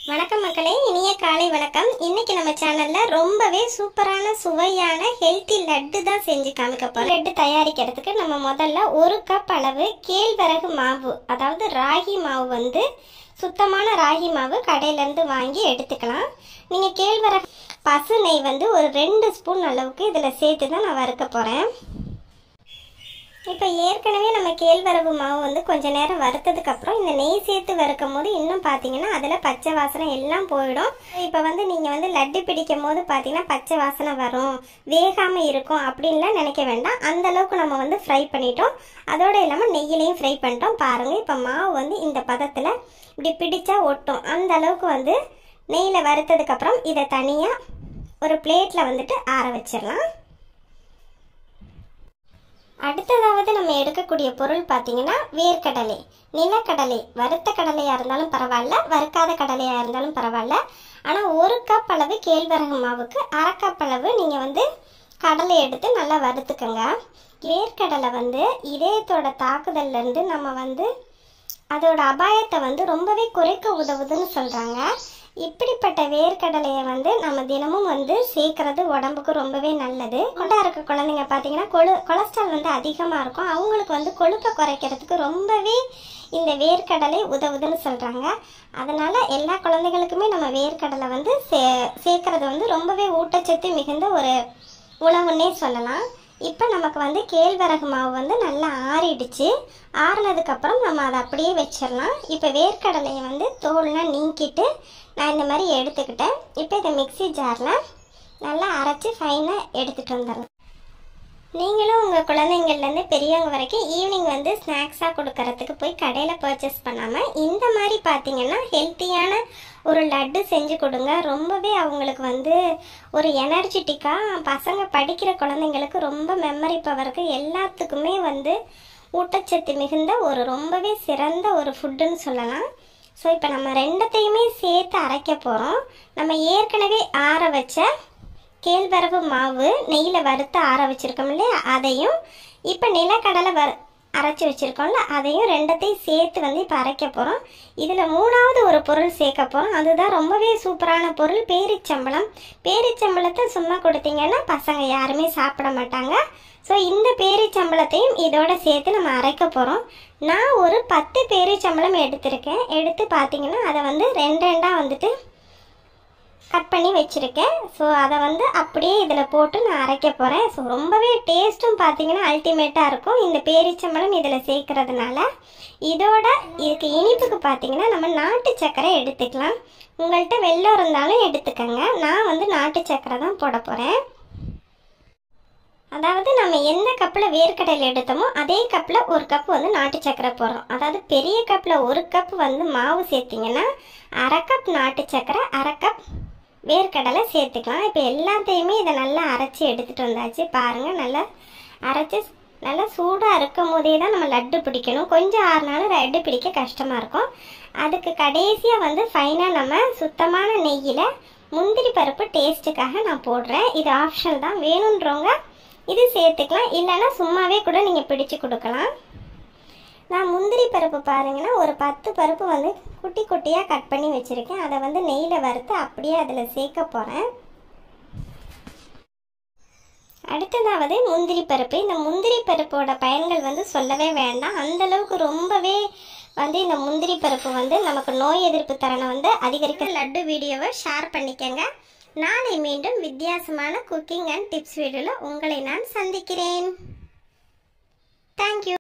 வணக்கம் மக்களே இனிய காலை வணக்கம் இன்னைக்கு நம்ம சேனல்ல ரொம்பவே சூப்பரான சுவையான ஹெல்த்தி லட்டு தான் செஞ்சு காமிக்க போறோம் லட்டு தயாரிக்கிறதுக்கு நம்ம முதல்ல ஒரு கப் அளவு கேழ்வரகு மாவு அதாவது ராகி மாவு வந்து சுத்தமான ராகி மாவு கடையில இருந்து வாங்கி எடுத்துக்கலாம் நீங்க கேழ்வரகு பசு நெய் வந்து ஒரு ரெண்டு ஸ்பூன் அளவுக்கு இதுல சேர்த்து தான் நான் வறுக்க போறேன் இப்போ ஏற்கனவே நம்ம கேழ்வரகு மாவு வந்து கொஞ்ச நேரம் வறுத்ததுக்கு அப்புறம் இந்த நெய் சேர்த்து வறுக்கும் போது இன்னும் பார்த்தீங்கன்னா அதில் பச்சை வாசனை எல்லாம் போயிடும் இப்போ வந்து நீங்கள் வந்து லட்டு பிடிக்கும் போது பார்த்தீங்கன்னா பச்சை வாசனை வரும் வேகாமல் இருக்கும் அப்படின்லாம் நினைக்க வேண்டாம் அந்த அளவுக்கு நம்ம வந்து ஃப்ரை பண்ணிட்டோம் அதோட இல்லாமல் நெய்யிலையும் ஃப்ரை பண்ணிட்டோம் பாருங்கள் இப்போ மாவு வந்து இந்த பதத்தில் இப்படி பிடிச்சா ஒட்டும் அந்த அளவுக்கு வந்து நெய்யில் வறுத்ததுக்கப்புறம் இதை தனியாக ஒரு பிளேட்டில் வந்துட்டு ஆற வச்சிடலாம் அடுத்ததாவது நம்ம எடுக்கக்கூடிய பொருள் பார்த்தீங்கன்னா வேர்க்கடலை நிலக்கடலை வறுத்த கடலையாக இருந்தாலும் பரவாயில்ல வறுக்காத கடலையாக இருந்தாலும் பரவாயில்ல ஆனால் ஒரு கப் அளவு கேழ்வரகு மாவுக்கு அரை கப் அளவு நீங்கள் வந்து கடலை எடுத்து நல்லா வறுத்துக்கோங்க வேர்க்கடலை வந்து இதயத்தோட தாக்குதல்லேருந்து நம்ம வந்து அதோட அபாயத்தை வந்து ரொம்பவே குறைக்க உதவுதுன்னு சொல்கிறாங்க இப்படிப்பட்ட வேர்க்கடலையை வந்து நம்ம தினமும் வந்து சேர்க்கறது உடம்புக்கு ரொம்பவே நல்லது கொண்டா இருக்க குழந்தைங்க பார்த்தீங்கன்னா கொழு கொலஸ்ட்ரால் வந்து அதிகமாக இருக்கும் அவங்களுக்கு வந்து கொழுப்பை குறைக்கிறதுக்கு ரொம்பவே இந்த வேர்க்கடலை உதவுதுன்னு சொல்கிறாங்க அதனால் எல்லா குழந்தைகளுக்குமே நம்ம வேர்க்கடலை வந்து சே சேர்க்கறது வந்து ரொம்பவே ஊட்டச்சத்து மிகுந்த ஒரு உணவுன்னே சொல்லலாம் இப்போ நமக்கு வந்து கேழ்வரகு மாவு வந்து நல்லா ஆறிடுச்சு ஆறுனதுக்கப்புறம் நம்ம அதை அப்படியே வச்சிடலாம் இப்போ வேர்க்கடலையை வந்து தோல்லாம் நீக்கிட்டு நான் இந்த மாதிரி எடுத்துக்கிட்டேன் இப்போ இதை மிக்ஸி ஜாரில் நல்லா அரைச்சி ஃபைனாக எடுத்துகிட்டு வந்துடலாம் நீங்களும் உங்கள் குழந்தைங்கள்லேருந்து பெரியவங்க வரைக்கும் ஈவினிங் வந்து ஸ்நாக்ஸாக கொடுக்கறதுக்கு போய் கடையில் பர்ச்சேஸ் பண்ணாமல் இந்த மாதிரி பார்த்தீங்கன்னா ஹெல்த்தியான ஒரு லட்டு செஞ்சு கொடுங்க ரொம்பவே அவங்களுக்கு வந்து ஒரு எனர்ஜெட்டிக்காக பசங்க படிக்கிற குழந்தைங்களுக்கு ரொம்ப மெமரி பவருக்கு எல்லாத்துக்குமே வந்து ஊட்டச்சத்து மிகுந்த ஒரு ரொம்பவே சிறந்த ஒரு ஃபுட்டுன்னு சொல்லலாம் ஸோ இப்போ நம்ம ரெண்டத்தையுமே சேர்த்து அரைக்க போகிறோம் நம்ம ஏற்கனவே ஆற வச்ச கேழ்வரகு மாவு நெய்யில் வறுத்து ஆற வச்சுருக்கோம் இல்லையா அதையும் இப்போ நிலக்கடலை வறு அரைச்சி வச்சுருக்கோம்ல அதையும் ரெண்டத்தையும் சேர்த்து வந்து இப்போ அரைக்க போகிறோம் இதில் மூணாவது ஒரு பொருள் சேர்க்க போகிறோம் அதுதான் ரொம்பவே சூப்பரான பொருள் பேரிச்சம்பளம் பேரிச்சம்பளத்தை சும்மா கொடுத்தீங்கன்னா பசங்க யாருமே சாப்பிட மாட்டாங்க ஸோ இந்த பேரிச்சம்பளத்தையும் இதோட சேர்த்து நம்ம அரைக்க போகிறோம் நான் ஒரு பத்து பேரிச்சம்பளம் எடுத்திருக்கேன் எடுத்து பார்த்தீங்கன்னா அதை வந்து ரெண்டு ரெண்டாக வந்துட்டு கட் பண்ணி வச்சுருக்கேன் ஸோ அதை வந்து அப்படியே இதில் போட்டு நான் அரைக்க போகிறேன் ஸோ ரொம்பவே டேஸ்ட்டும் பார்த்தீங்கன்னா அல்டிமேட்டாக இருக்கும் இந்த பேரிச்சம்பழம் இதில் சேர்க்கறதுனால இதோட இதுக்கு இனிப்புக்கு பார்த்தீங்கன்னா நம்ம நாட்டு சர்க்கரை எடுத்துக்கலாம் உங்கள்கிட்ட வெள்ளம் இருந்தாலும் எடுத்துக்கோங்க நான் வந்து நாட்டு சர்க்கரை தான் போட போகிறேன் அதாவது நம்ம எந்த கப்பில் வேர்க்கடலை எடுத்தோமோ அதே கப்பில் ஒரு கப் வந்து நாட்டு சர்க்கரை போடுறோம் அதாவது பெரிய கப்பில் ஒரு கப் வந்து மாவு சேர்த்திங்கன்னா அரை கப் நாட்டு சர்க்கரை அரை கப் வேர்க்கடலை சேர்த்துக்கலாம் இப்போ எல்லாத்தையுமே இதை நல்லா அரைச்சி எடுத்துகிட்டு வந்தாச்சு பாருங்கள் நல்லா அரைச்சி நல்லா சூடாக இருக்கும் போதே தான் நம்ம லட்டு பிடிக்கணும் கொஞ்சம் ஆறுனாலும் லட்டு பிடிக்க கஷ்டமாக இருக்கும் அதுக்கு கடைசியாக வந்து ஃபைனாக நம்ம சுத்தமான நெய்யில் முந்திரி பருப்பு டேஸ்ட்டுக்காக நான் போடுறேன் இது ஆப்ஷன் தான் வேணுன்றவங்க இது சேர்த்துக்கலாம் இல்லைன்னா சும்மாவே கூட நீங்கள் பிடிச்சு கொடுக்கலாம் நான் முந்திரி பருப்பு பாருங்கன்னா ஒரு பத்து பருப்பு வந்து குட்டி குட்டியாக கட் பண்ணி வச்சுருக்கேன் அதை வந்து நெய்யில் வறுத்து அப்படியே அதில் சேர்க்க போகிறேன் அடுத்ததாவது முந்திரி பருப்பு இந்த முந்திரி பருப்போட பயன்கள் வந்து சொல்லவே வேண்டாம் அந்த அளவுக்கு ரொம்பவே வந்து இந்த முந்திரி பருப்பு வந்து நமக்கு நோய் எதிர்ப்பு திறனை வந்து அதிகரிக்க லட்டு வீடியோவை ஷேர் பண்ணிக்கங்க நாளை மீண்டும் வித்தியாசமான குக்கிங் அண்ட் டிப்ஸ் வீடியோவில் உங்களை நான் சந்திக்கிறேன் தேங்க்யூ